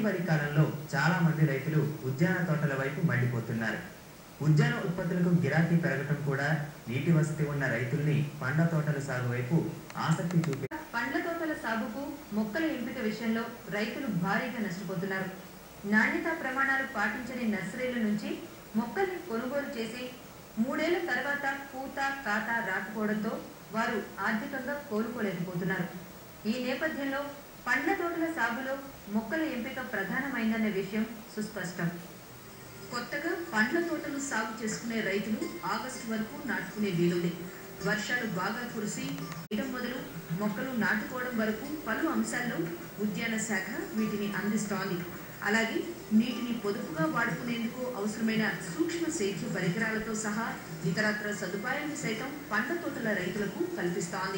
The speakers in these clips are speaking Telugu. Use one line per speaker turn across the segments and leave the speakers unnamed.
ఇటీవలి కాలంలో చాలా మంది రైతులు ఉద్యాన తోటల వైపు మళ్లిపోతున్నారు ఉద్యాన ఉత్పత్తులకు గిరాకీ పెరగటం కూడా నీటి వసతి ఉన్న రైతుల్ని పండ్ల తోటల సాగు వైపు ఆసక్తి చూపి
పండ్ల తోటల సాగుకు మొక్కల ఎంపిక విషయంలో రైతులు భారీగా నష్టపోతున్నారు నాణ్యతా ప్రమాణాలు పాటించని నర్సరీల నుంచి మొక్కల్ని కొనుగోలు చేసి మూడేళ్ల తర్వాత పూత కాత రాకపోవడంతో వారు ఆర్థికంగా కోలుకోలేకపోతున్నారు ఈ నేపథ్యంలో పండ్ల తోటల సాగులో మొక్కల ఎంపిక ప్రధానమైందన్న విషయం సుస్పష్టం కొత్తగా పండ్ల తోటలు సాగు చేసుకునే రైతులు ఆగస్టు వరకు నాటుకునే వీలుంది వర్షాలు బాగా కురిసి వేయడం మొదలు మొక్కలు నాటుకోవడం వరకు పలు అంశాల్లో ఉద్యాన శాఖ వీటిని అందిస్తోంది అలాగే నీటిని పొదుపుగా వాడుకునేందుకు అవసరమైన సూక్ష్మ సేద్య పరికరాలతో సహా ఇతరత్ర సదుపాయాన్ని సైతం పండ్ల తోటల రైతులకు కల్పిస్తోంది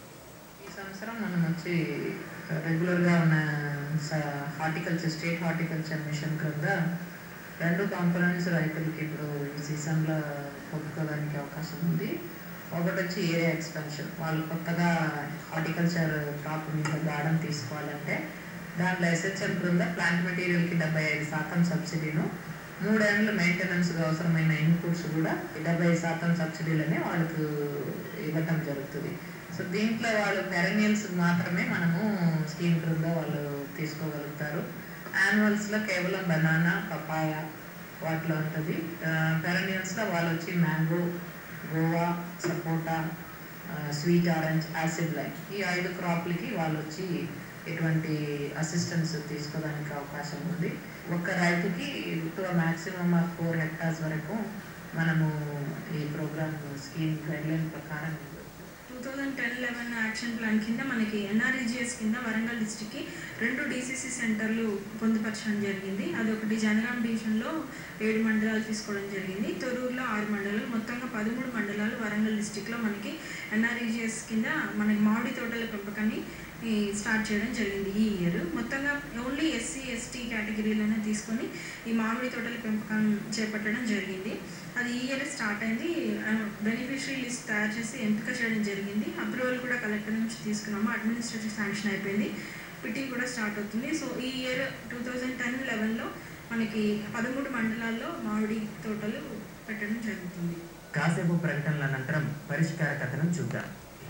ఈ సంవత్సరం మనం వచ్చి రెగ్యులర్గా ఉన్న హార్టికల్చర్ స్టేట్ హార్టికల్చర్ మిషన్ క్రింద రెండు కాంపోనెంట్స్ రైతులకి ఇప్పుడు ఈ సీజన్లో పొందుకోవడానికి అవకాశం ఉంది ఒకటి వచ్చి ఏరియా ఎక్స్పెన్షన్ వాళ్ళు కొత్తగా హార్టికల్చర్ క్రాప్ మీద గార్డెన్ తీసుకోవాలంటే దాంట్లో ఎస్హెచ్ఎల్ క్రింద ప్లాంట్ మెటీరియల్కి డెబ్బై ఐదు శాతం సబ్సిడీను మూడేళ్ళు మెయింటెనెన్స్కి అవసరమైన ఇన్పుట్స్ కూడా డెబ్బై ఐదు శాతం సబ్సిడీలనే వాళ్ళకు ఇవ్వటం జరుగుతుంది సో దీంట్లో వాళ్ళు పెరనియల్స్ మాత్రమే మనము స్కీమ్ క్రింద వాళ్ళు తీసుకోగలుగుతారు యాన్యువల్స్లో కేవలం బనానా పపాయ వాటిలో ఉంటుంది పెరనియల్స్లో వాళ్ళు వచ్చి mango guava sapota sweet orange acid lime ఈ ఐదు క్రాప్లకి వాళ్ళు వచ్చి ఎటువంటి అసిస్టెన్స్ తీసుకోవడానికి అవకాశం ఉంది ఒక రైతుకి to maximum of four hectares వరకు మనము ఈ ప్రోగ్రామ్ స్కీమ్ గైడ్లైన్ ప్రకారం
two thousand ten eleven action plan కింద మనకి ఎన్ఆర్ఈజిఎస్ కింద వరంగల్ డిస్టిక్కి రెండు డీసీసీ సెంటర్లు పొందుపరచడం జరిగింది అదొకటి జనగాం డివిజన్లో ఏడు మండలాలు తీసుకోవడం జరిగింది తొరూరులో ఆరు మండలాలు మొత్తంగా పదమూడు మండలాలు వరంగల్ డిస్టిక్లో మనకి ఎన్ఆర్ఈజిఎస్ కింద మనకి మామిడి తోటల పెంపకాన్ని ఈ, స్టార్ట్ చేయడం జరిగింది ఈ ఇయర్ మొత్తంగా ఓన్లీ ఎస్సీ ఎస్టీ కేటగిరీలోనే తీసుకొని ఈ మామిడి తోటల పెంపకం చేపట్టడం జరిగింది అది ఈ ఇయర్ స్టార్ట్ అయింది బెనిఫిషరీ లిస్ట్ తయారు చేసి ఎంపిక చేయడం జరిగింది అప్రూవల్ కూడా కలెక్టర్ నుంచి తీసుకున్నాము అడ్మినిస్ట్రేటివ్ శాంక్షన్ అయిపోయింది పిటింగ్ కూడా స్టార్ట్ అవుతుంది సో ఈ ఇయర్ టూ థౌజండ్ టెన్ లెవెన్లో మనకి పదమూడు మండలాల్లో మామిడి తోటలు పెట్టడం జరుగుతుంది
కాసేపు ప్రకటనల అనంతరం పరిష్కార కథనం చూద్దాం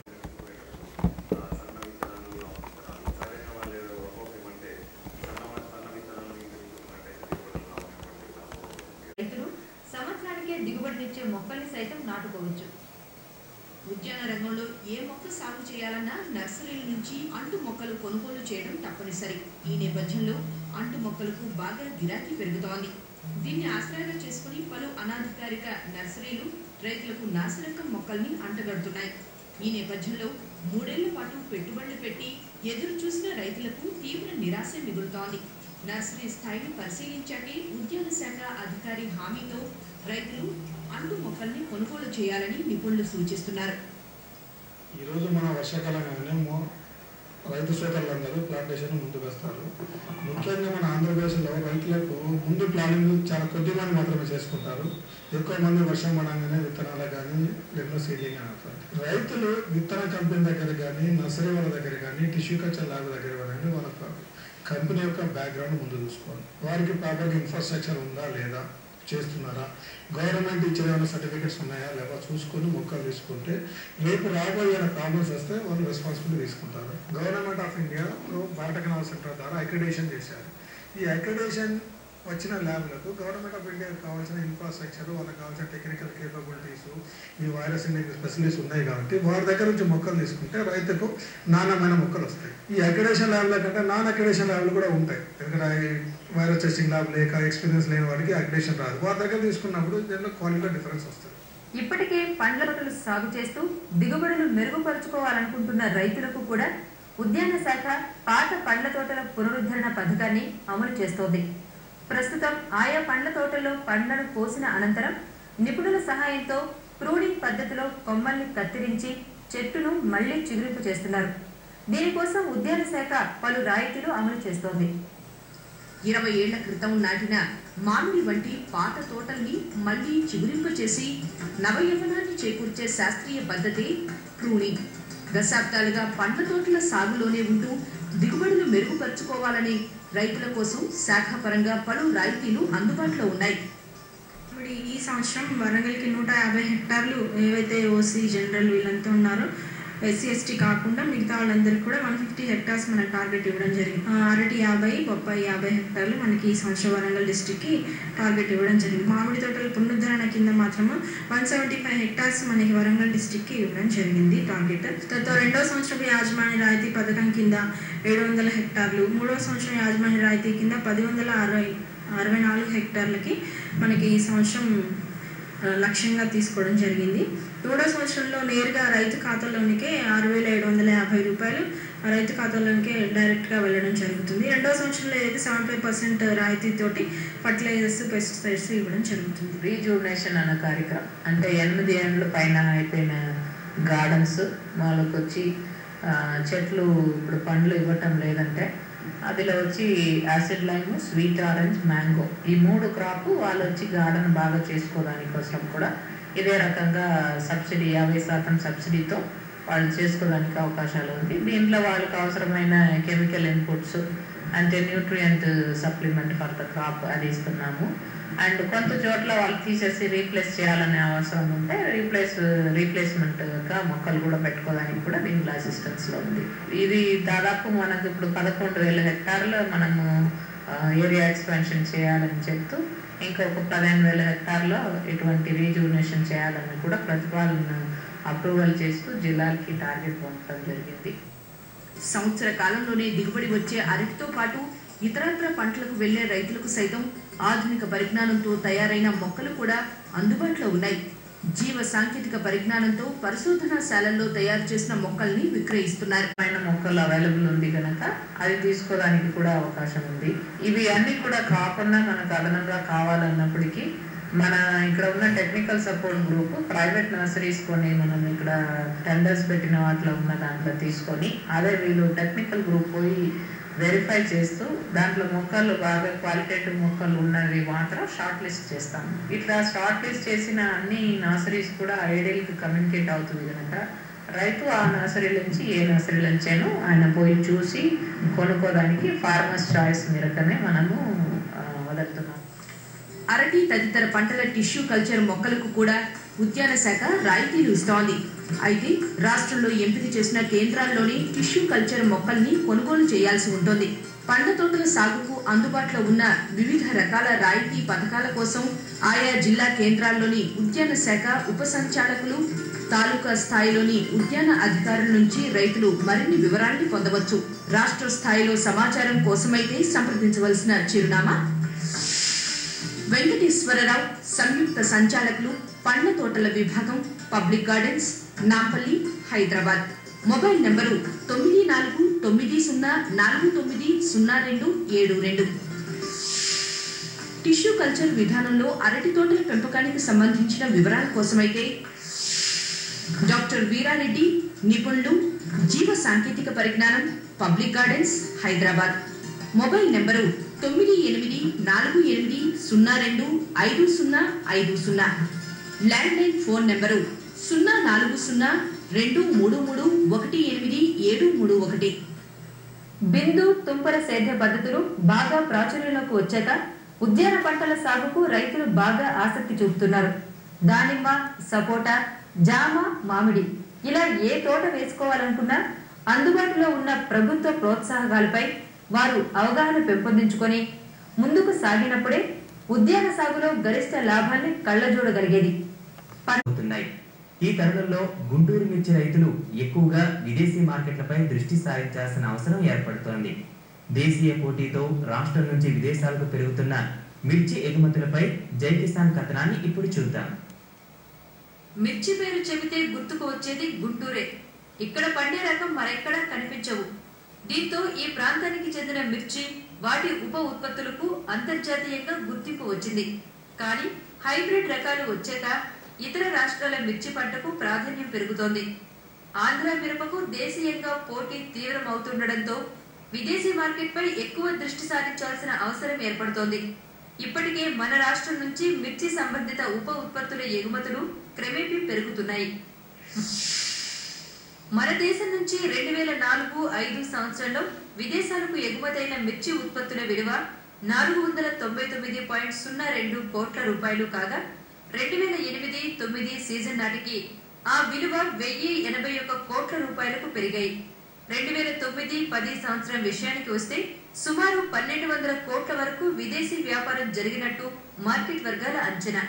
రైతులు సంవత్సరానికే దిగుబడినిచ్చే మొక్కల్ని సైతం నాటుకోవచ్చు ఉద్యాన రంగంలో ఏ మొక్క సాగు చేయాలన్నా నర్సరీల నుంచి అంటు మొక్కలు కొనుగోలు చేయడం తప్పనిసరి ఈ నేపథ్యంలో అంటు మొక్కలకు బాగా గిరాకీ పెరుగుతోంది దీన్ని ఆశ్రయంగా చేసుకుని పలు అనధికారిక నర్సరీలు రైతులకు నాసిరకం మొక్కల్ని అంటగడుతున్నాయి ఈ నేపథ్యంలో మూడేళ్ల పాటు పెట్టుబడులు పెట్టి ఎదురు చూసిన రైతులకు తీవ్ర నిరాశ మిగులుతోంది నర్సరీ స్థాయిని పరిశీలించాకే ఉద్యాన శాఖ అధికారి హామీతో రైతులు అంటు మొక్కల్ని కొనుగోలు చేయాలని నిపుణులు సూచిస్తున్నారు
ఈరోజు మన వర్షాకాలంగానే మో రైతు సోదరులందరూ ప్లాంటేషన్ ముందుకు వస్తారు ముఖ్యంగా మన ఆంధ్రప్రదేశ్లో రైతులకు ముందు ప్లానింగ్ చాలా కొద్ది మంది మాత్రమే చేసుకుంటారు ఎక్కువ మంది వర్షం పడంగానే విత్తనాలు కానీ ఎన్నో సీడ్లింగ్ అని అవుతారు రైతులు విత్తన కంపెనీ దగ్గర కానీ నర్సరీ వాళ్ళ దగ్గర కానీ టిష్యూ కల్చర్ ల్యాబ్ దగ్గర కానీ వాళ్ళ కంపెనీ యొక్క బ్యాక్గ్రౌండ్ ముందు చూసుకోవాలి వారికి ప్రాపర్గా ఇన్ఫ్రాస్ట్రక్చర్ ఉందా లేదా చేస్తున్నారా గవర్నమెంట్ ఇచ్చిన ఏమైనా సర్టిఫికెట్స్ ఉన్నాయా లేవా చూసుకొని మొక్కలు తీసుకుంటే రేపు రాబోయే ప్రాబ్లమ్స్ వస్తే వాళ్ళు రెస్పాన్సిబిలిటీ తీసుకుంటారు గవర్నమెంట్ ఆఫ్ ఇండియా భారత కెనాల్ సెంటర్ ద్వారా అక్రిడేషన్ చేశారు ఈ అక్రిడేషన్ వచ్చిన ల్యాబ్లకు గవర్నమెంట్ ఆఫ్ ఇండియాకి కావాల్సిన ఇన్ఫ్రాస్ట్రక్చర్ వాళ్ళకి కావాల్సిన టెక్నికల్ కేపబిలిటీస్ ఈ వైరస్ ఇండియన్ స్పెషలిస్ట్ ఉన్నాయి కాబట్టి వారి దగ్గర నుంచి మొక్కలు తీసుకుంటే రైతుకు నాణ్యమైన మొక్కలు వస్తాయి ఈ అక్రిడేషన్ ల్యాబ్ల కంటే నాన్ అక్రిడేషన్ ల్యాబ్లు కూడా ఉంటాయి ఎందుకంటే వైరస్ టెస్టింగ్ ల్యాబ్ లేక ఎక్స్పీరియన్స్ లేని వాడికి అక్రిడేషన్ రాదు వారి దగ్గర తీసుకున్నప్పుడు దీనిలో క్వాలిటీలో డిఫరెన్స్ వస్తుంది
ఇప్పటికే పండ్ల తోటలు సాగు చేస్తూ దిగుబడులు మెరుగుపరుచుకోవాలనుకుంటున్న రైతులకు కూడా ఉద్యాన శాఖ పాత పండ్ల తోటల పునరుద్ధరణ పథకాన్ని అమలు చేస్తోంది ప్రస్తుతం ఆయా పండ్ల తోటల్లో పండ్లను కోసిన అనంతరం నిపుణుల సహాయంతో ప్రూనింగ్ పద్ధతిలో కొమ్మల్ని కత్తిరించి చెట్టును మళ్లీ చిగురింపు చేస్తున్నారు దీనికోసం ఉద్యాన శాఖ పలు రాయితీలు అమలు చేస్తోంది ఇరవై ఏళ్ల క్రితం నాటిన మామిడి వంటి పాత తోటల్ని మళ్లీ చిగురింపు చేసి నవయవనాన్ని చేకూర్చే శాస్త్రీయ పద్ధతి ప్రూనింగ్ దశాబ్దాలుగా పండ్ల తోటల సాగులోనే ఉంటూ దిగుబడులు మెరుగుపరుచుకోవాలని రైతుల కోసం శాఖ పరంగా పలు రాయితీలు అందుబాటులో ఉన్నాయి
ఇప్పుడు ఈ సంవత్సరం వరంగల్కి నూట యాభై హెక్టార్లు ఏవైతే ఓసీ జనరల్ వీళ్ళంతా ఉన్నారో ఎస్సీ ఎస్టీ కాకుండా మిగతా వాళ్ళందరికీ కూడా వన్ ఫిఫ్టీ హెక్టార్స్ మన టార్గెట్ ఇవ్వడం జరిగింది ఆ, అరటి యాభై బొప్పాయి యాభై హెక్టార్లు మనకి ఈ సంవత్సరం వరంగల్ డిస్టిక్కి టార్గెట్ ఇవ్వడం జరిగింది మామిడి తోటల పునరుద్ధరణ కింద మాత్రము వన్ సెవెంటీ ఫైవ్ హెక్టార్స్ మనకి వరంగల్ డిస్టిక్కి ఇవ్వడం జరిగింది టార్గెట్ తర్వాత రెండో సంవత్సరం యాజమాన్య రాయితీ పథకం కింద ఏడు వందల హెక్టార్లు మూడో సంవత్సరం యాజమాన్య రాయితీ కింద పది వందల అరవై అరవై నాలుగు హెక్టార్లకి మనకి ఈ సంవత్సరం ఆ, లక్ష్యంగా తీసుకోవడం జరిగింది మూడో సంవత్సరంలో నేరుగా రైతు ఖాతాలోనికే ఆరు వేల ఏడు వందల యాభై రూపాయలు ఆ రైతు ఖాతాలోనికే డైరెక్ట్గా వెళ్ళడం జరుగుతుంది రెండో సంవత్సరంలో అయితే సెవెన్ ఫైవ్ పర్సెంట్ రాయితీతోటి ఫర్టిలైజర్స్ పెస్టిసైడ్స్ ఇవ్వడం జరుగుతుంది
రీజూనేషన్ అన్న కార్యక్రమం అంటే ఎనిమిది ఏళ్ళ పైన అయిపోయిన గార్డెన్స్ వాళ్ళకి వచ్చి ఆ, చెట్లు ఇప్పుడు పండ్లు ఇవ్వటం లేదంటే అదిలో వచ్చి acid lime sweet orange mango ఈ మూడు క్రాప్ వాళ్ళు వచ్చి గార్డెన్ బాగా చేసుకోవడానికి కోసం కూడా ఇదే రకంగా సబ్సిడీ యాభై శాతం సబ్సిడీతో వాళ్ళు చేసుకోవడానికి అవకాశాలు ఉంది దీంట్లో వాళ్ళకి అవసరమైన కెమికల్ ఇన్పుట్స్ అంటే nutrient supplement for the crop అది ఇస్తున్నాము అండ్ కొంత చోట్ల వాళ్ళు తీసేసి రీప్లేస్ చేయాలనే అవసరం ఉంటే రీప్లేస్ రీప్లేస్మెంట్గా మొక్కలు కూడా పెట్టుకోవడానికి కూడా దీంట్లో అసిస్టెన్స్లో ఉంది ఇది దాదాపు మనకు ఇప్పుడు పదకొండు వేల హెక్టార్లు మనము ఏరియా ఎక్స్పాన్షన్ చేయాలని చెప్తూ ఇంకొక పదిహేను వేల హెక్టార్లో ఇటువంటి రీజూనేషన్ చేయాలని కూడా ప్రతిపాదన అప్రూవల్ చేస్తూ జిల్లాలకి టార్గెట్ పంపడం జరిగింది
సంవత్సర కాలంలోనే దిగుబడి వచ్చే అరటితో పాటు ఇతరత్ర పంటలకు వెళ్లే రైతులకు సైతం ఆధునిక పరిజ్ఞానంతో తయారైన మొక్కలు కూడా అందుబాటులో ఉన్నాయి జీవ సాంకేతిక పరిజ్ఞానంతో పరిశోధనాశాలల్లో తయారు చేసిన మొక్కల్ని విక్రయిస్తున్నారు
పైన మొక్కలు అవైలబుల్ ఉంది కనుక అది తీసుకోవడానికి కూడా అవకాశం ఉంది ఇవి అన్ని కూడా కాకుండా మనకు అదనంగా కావాలన్నప్పటికీ మన ఇక్కడ ఉన్న technical support group private nurseries కొని మనం ఇక్కడ టెండర్స్ పెట్టిన వాటిలో ఉన్న దాంట్లో తీసుకొని అదే వీళ్ళు టెక్నికల్ గ్రూప్ పోయి వెరిఫై చేస్తూ దాంట్లో మొక్కలు బాగా క్వాలిటేటివ్ మొక్కలు ఉన్నవి మాత్రం షార్ట్ లిస్ట్ చేస్తాం ఇట్లా షార్ట్ లిస్ట్ చేసిన అన్ని నర్సరీస్ కూడా ఐడియల్కి కమ్యూనికేట్ అవుతుంది కనుక రైతు ఆ నర్సరీ నుంచి ఏ నర్సరీ నుంచేనో ఆయన పోయి చూసి కొనుక్కోవడానికి ఫార్మర్స్ చాయిస్ మేరకనే మనము ఆ, వదులుతున్నాం
అరటి తదితర పంటల టిష్యూ కల్చర్ మొక్కలకు కూడా ఉద్యాన శాఖ రాయితీలు ఇస్తోంది అయితే రాష్ట్రంలో ఎంపిక చేసిన కేంద్రాల్లోనే టిష్యూ కల్చర్ మొక్కల్ని కొనుగోలు చేయాల్సి ఉంటుంది పండ్ల తోటల సాగుకు అందుబాటులో ఉన్న వివిధ రకాల రాయితీ పథకాల కోసం ఆయా జిల్లా కేంద్రాల్లోని ఉద్యాన శాఖ ఉప సంచాలకులు తాలూకా స్థాయిలోని ఉద్యాన అధికారుల నుంచి రైతులు మరిన్ని వివరాల్ని పొందవచ్చు రాష్ట్ర స్థాయిలో సమాచారం కోసమైతే సంప్రదించవలసిన చిరునామా వెంకటేశ్వరరావు సంయుక్త సంచాలకులు పండ్ల తోటల విభాగం public gardens Nampally Hyderabad mobile number తొమ్మిది నాలుగు తొమ్మిది సున్నా నాలుగు తొమ్మిది సున్నా రెండు ఏడు రెండు టిష్యూ కల్చర్ విధానంలో అరటి తోటల పెంపకానికి సంబంధించిన వివరాల కోసమైతే డాక్టర్ వీరారెడ్డి నిపుణులు జీవ సాంకేతిక పరిజ్ఞానం public gardens Hyderabad mobile number తొమ్మిది ఎనిమిది నాలుగు ఎనిమిది సున్నా రెండు ఐదు సున్నా ఐదు సున్నా ల్యాండ్లైన్ ఫోన్ నెంబరు సున్నా నాలుగు సున్నా రెండు మూడు మూడు ఒకటి ఎనిమిది ఏడు మూడు ఒకటి బిందు తుంపర సేద్య పద్ధతులు బాగా ప్రాచుర్యంలోకి వచ్చాక ఉద్యాన పంటల సాగుకు రైతులు బాగా ఆసక్తి చూపుతున్నారు దానిమ్మ సపోటా జామ మామిడి ఇలా ఏ తోట వేసుకోవాలనుకున్నా అందుబాటులో ఉన్న ప్రభుత్వ ప్రోత్సాహకాలపై వారు అవగాహన పెంపొందించుకొని ముందుకు సాగినప్పుడే ఉద్యాన సాగులో గరిష్ట లాభాన్ని కళ్ళజోడగలిగేది
అవుతున్నాయి ఈ తరుణంలో గుంటూరు మిర్చి రైతులు ఎక్కువగా విదేశీ మార్కెట్లపై దృష్టి సారించాల్సిన అవసరం ఏర్పడుతోంది దేశీయ పోటీతో రాష్ట్రం నుంచి విదేశాలకు పెరుగుతున్న మిర్చి ఎగుమతులపై జై కిసాన్ కథనాన్ని ఇప్పుడు చూద్దాం
మిర్చి పేరు చెబితే గుర్తుకు వచ్చేది గుంటూరే ఇక్కడ పండే రకం మరెక్కడా కనిపించవు దీంతో ఈ ప్రాంతానికి చెందిన మిర్చి వాటి ఉప ఉత్పత్తులకు అంతర్జాతీయంగా గుర్తింపు వచ్చింది కానీ హైబ్రిడ్ రకాలు వచ్చాక ఇతర రాష్ట్రాల మిర్చి పంటకు ప్రాధాన్యం పెరుగుతోంది ఆంధ్ర మిరపకు దేశీయంగా పోటీ తీవ్రమవుతుండటంతో విదేశీ మార్కెట్పై ఎక్కువ దృష్టి సారించాల్సిన అవసరం ఏర్పడుతోంది ఇప్పటికే మన రాష్ట్రం నుంచి మిర్చి సంబంధిత ఉప ఉత్పత్తుల ఎగుమతులు క్రమేపీ పెరుగుతున్నాయి మన దేశం నుంచి రెండు వేల నాలుగు ఐదు సంవత్సరంలో విదేశాలకు ఎగుమతైన మిర్చి ఉత్పత్తుల విలువ నాలుగు వందల తొంభై తొమ్మిది పాయింట్ సున్నా రెండు కోట్ల రూపాయలు కాగా రెండు వేల ఎనిమిది తొమ్మిది సీజన్ నాటికి ఆ విలువ వెయ్యి ఎనభై ఒక్క కోట్ల రూపాయలకు పెరిగాయి రెండు వేల తొమ్మిది పది సంవత్సరం విషయానికి వస్తే సుమారు పన్నెండు వందల కోట్ల వరకు విదేశీ వ్యాపారం జరిగినట్టు మార్కెట్ వర్గాల అంచనా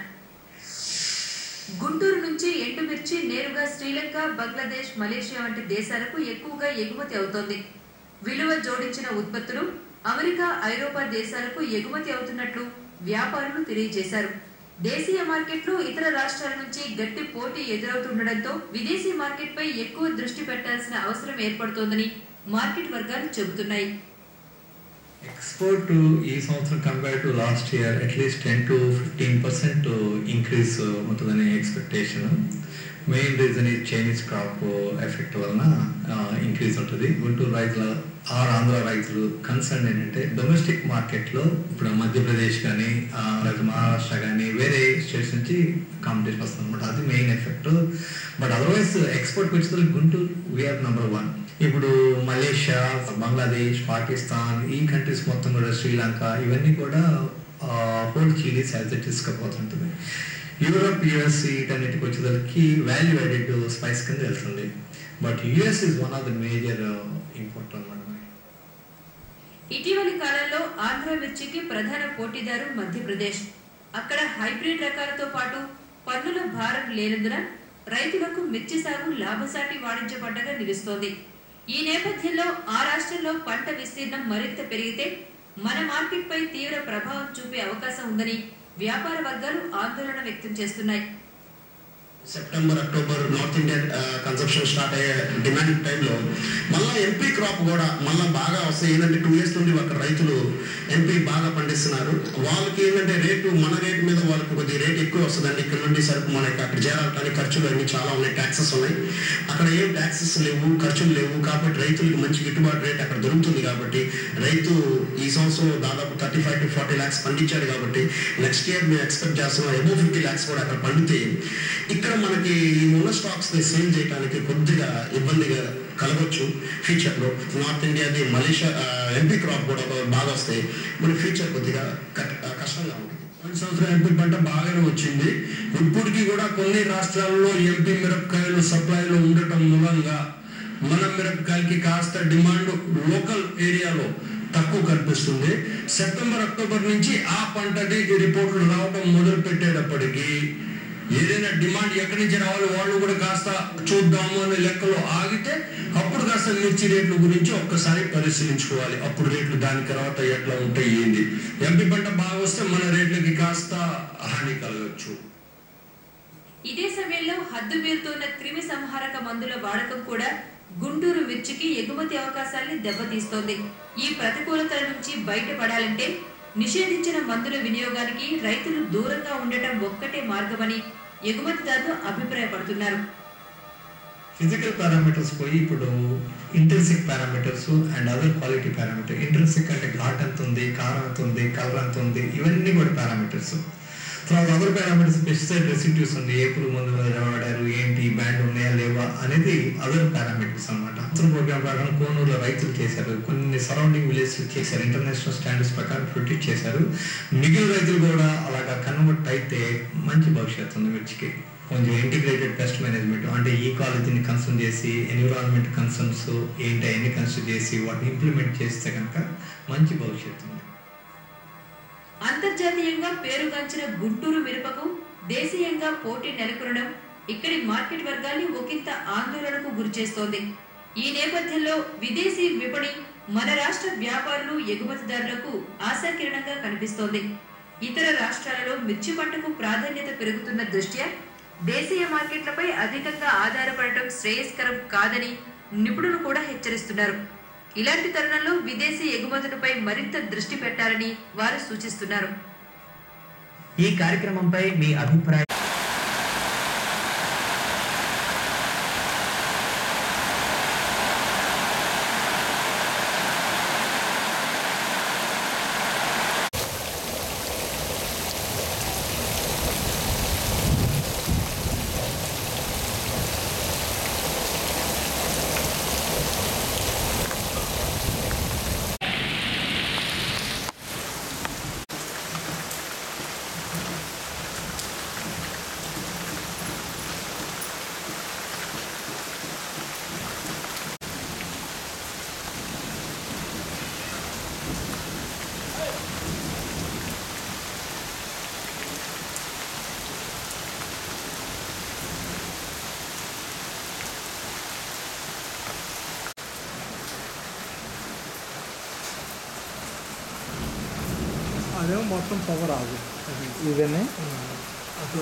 గుంటూరు నుంచి ఎండుమిర్చి నేరుగా శ్రీలంక బంగ్లాదేశ్ మలేషియా వంటి దేశాలకు ఎక్కువగా ఎగుమతి అవుతోంది విలువ జోడించిన ఉత్పత్తులు అమెరికా ఐరోపా దేశాలకు ఎగుమతి అవుతున్నట్లు వ్యాపారులు తెలియజేశారు దేశీయ మార్కెట్లో ఇతర రాష్ట్రాల నుంచి గట్టి పోటీ ఎదురవుతుండటంతో విదేశీ మార్కెట్పై ఎక్కువ దృష్టి పెట్టాల్సిన అవసరం ఏర్పడుతోందని మార్కెట్ వర్గాలు చెబుతున్నాయి
ఎక్స్పోర్ట్ ఈ సంవత్సరం compare to last year at least ten to fifteen percent increase ఉంటుందనే ఎక్స్పెక్టేషన్ మెయిన్ రీజన్ ఈ చైనీస్ క్రాప్ ఎఫెక్ట్ వలన ఇంక్రీజ్ ఉంటుంది గుంటూరు రైతుల ఆర్ ఆంధ్ర రైతులు కన్సర్న్ ఏంటంటే డొమెస్టిక్ మార్కెట్లో ఇప్పుడు మధ్యప్రదేశ్ కానీ లేదా మహారాష్ట్ర కానీ వేరే స్టేట్స్ నుంచి కాంపిటీషన్ వస్తుంది అనమాట అది మెయిన్ ఎఫెక్ట్ బట్ అదర్వైజ్ ఎక్స్పోర్ట్కి వచ్చేసరికి గుంటూరు వీఆర్ నెంబర్ వన్ ఇప్పుడు మలేషియా బంగ్లాదేశ్ పాకిస్తాన్ ఈ కంట్రీస్ మొత్తం కూడా శ్రీలంక ఇవన్నీ కూడా హోల్ చీలీస్ యాజ్ ఇట్ తీసుకుపోతుంటుంది యూరోప్ యుఎస్ వీటన్నిటికి వచ్చేసరికి వాల్యూ యాడెడ్ స్పైస్ కింద వెళ్తుంది but US is one of the major import అనమాట
ఇటీవలి కాలంలో ఆంధ్ర మిర్చికి ప్రధాన పోటీదారు మధ్యప్రదేశ్ అక్కడ హైబ్రిడ్ రకాలతో పాటు పన్నుల భారం లేనందున రైతులకు మిర్చి సాగు లాభసాటి వాణిజ్య పంటగా నిలుస్తోంది ఈ నేపథ్యంలో ఆ రాష్ట్రంలో పంట విస్తీర్ణం మరింత పెరిగితే మన మార్కెట్పై తీవ్ర ప్రభావం చూపే అవకాశం ఉందని వ్యాపార వర్గాలు ఆందోళన వ్యక్తం చేస్తున్నాయి
September October north Indian consumption start అయ్యే డిమాండ్ టైంలో మళ్ళీ ఎంపీ క్రాప్ కూడా మళ్ళీ బాగా వస్తాయి ఏంటంటే టూ ఇయర్స్ నుండి అక్కడ రైతులు ఎంపీ బాగా పండిస్తున్నారు వాళ్ళకి ఏంటంటే రేటు మన రేటు మీద వాళ్ళకి కొద్దిగా రేట్ ఎక్కువ వస్తుందండి ఇక్కడ నుండి సరుకు మనకి అక్కడ చేరాలి ఖర్చులు అన్ని చాలా ఉన్నాయి ట్యాక్సెస్ ఉన్నాయి అక్కడ ఏం ట్యాక్సెస్ లేవు ఖర్చులు లేవు కాబట్టి రైతులకు మంచి గిట్టుబాటు రేట్ అక్కడ దొరుకుతుంది కాబట్టి రైతు ఈ సంవత్సరం దాదాపు thirty five to forty lakhs పండించాడు కాబట్టి నెక్స్ట్ ఇయర్ మేము ఎక్స్పెక్ట్ చేస్తున్నాం ఎబో ఫిఫ్టీ ల్యాక్స్ కూడా అక్కడ పండితే ఇక్కడ మనకి ఈ ఉన్న స్టాక్స్ ని సేల్ చేయడానికి కొద్దిగా ఇబ్బందిగా కలగొచ్చు ఫ్యూచర్ లో నార్త్ ఇండియాది మలేషియా ఎంపీ క్రాప్ కూడా బాగా వస్తాయి మన ఫ్యూచర్ కొద్దిగా కట్- కష్టంగా ఉంటుంది
పోయిన సంవత్సరం ఎంపీ పంట బాగానే వచ్చింది ఇప్పటికీ కూడా కొన్ని రాష్ట్రాల్లో ఎంపీ మిరపకాయలు సప్లైలో ఉండటం మూలంగా మన మిరపకాయలకి కాస్త డిమాండ్ లోకల్ ఏరియాలో తక్కువ కనిపిస్తుంది సెప్టెంబర్ అక్టోబర్ నుంచి ఆ పంటకి రిపోర్ట్లు రావడం మొదలు పెట్టేటప్పటికి ఏదైనా డిమాండ్ ఎక్కడి నుంచి రావాలి వాళ్ళు కూడా కాస్త చూద్దాము అనే లెక్కలో ఆగితే అప్పుడు కాస్త మిర్చి రేట్ల గురించి ఒక్కసారి పరిశీలించుకోవాలి అప్పుడు రేట్లు దాని తర్వాత ఎట్లా ఉంటాయి ఏంది ఎంపీ పంట బాగా వస్తే మన రేట్లకి కాస్త హాని కలగచ్చు
ఇదే సమయంలో హద్దు మీరుతున్న క్రిమి సంహారక మందుల వాడకం కూడా గుంటూరు మిర్చికి ఎగుమతి అవకాశాల్ని దెబ్బతీస్తోంది ఈ ప్రతికూలతల నుంచి బయటపడాలంటే నిషేధించిన మందుల వినియోగానికి రైతులు దూరంగా ఉండటం ఒక్కటే మార్గమని ఎగుమతిదారులు అభిప్రాయపడుతున్నారు
ఫిజికల్ పారామీటర్స్ పోయి ఇప్పుడు intrinsic parameters and other quality parameter intrinsic అంటే ఘాట్ ఎంత ఉంది కారం ఎంత ఉంది కలర్ ఎంత ఉంది ఇవన్నీ కూడా పారామీటర్స్ తర్వాత అదర్ పారామీటర్స్ పెస్టిసైడ్ రెసిడ్యూస్ ఉంది ఏ పురుగు మందు మీద వాడారు ఏంటి బ్యాండ్ ఉన్నాయా లేవా అనేది అదర్ పారామీటర్స్ అనమాట అతను ప్రోగ్రామ్ ప్రకారం కోనూరులో రైతులు చేశారు కొన్ని సరౌండింగ్ విలేజ్ చేశారు ఇంటర్నేషనల్ స్టాండర్డ్స్ ప్రకారం ప్రొటెక్ట్ చేశారు మిగిలిన రైతులు కూడా అలాగా కన్వర్ట్ అయితే మంచి భవిష్యత్తు ఉంది మిర్చికి కొంచెం ఇంటిగ్రేటెడ్ పెస్ట్ మేనేజ్మెంట్ అంటే ఈ కాలేజీని కన్సర్న్ చేసి ఎన్విరాన్మెంట్ కన్సర్న్స్ ఏంటి అవన్నీ కన్సిడర్ చేసి వాటిని ఇంప్లిమెంట్ చేస్తే కనుక మంచి భవిష్యత్తు ఉంది
అంతర్జాతీయంగా పేరుగాంచిన గుంటూరు మిరపకు దేశీయంగా పోటీ నెలకొనడం ఇక్కడి మార్కెట్ వర్గాల్ని ఒకంత ఆందోళనకు గురిచేస్తోంది ఈ నేపథ్యంలో విదేశీ విపణి మన రాష్ట్ర వ్యాపారులు ఎగుమతిదారులకు ఆశాకిరణంగా కనిపిస్తోంది ఇతర రాష్ట్రాలలో మిర్చి పంటకు ప్రాధాన్యత పెరుగుతున్న దృష్ట్యా దేశీయ మార్కెట్లపై అధికంగా ఆధారపడటం శ్రేయస్కరం కాదని నిపుణులు కూడా హెచ్చరిస్తున్నారు ఇలాంటి తరుణంలో విదేశీ ఎగుమతులపై మరింత దృష్టి పెట్టాలని వారు సూచిస్తున్నారు
ఈ కార్యక్రమంపై మీ అభిప్రాయం
అదేమో మొత్తం పొగ రాదు
ఇవన్నీ
అసలు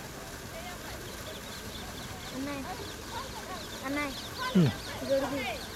అన్నయ్య అన్నయ్య గొడుగు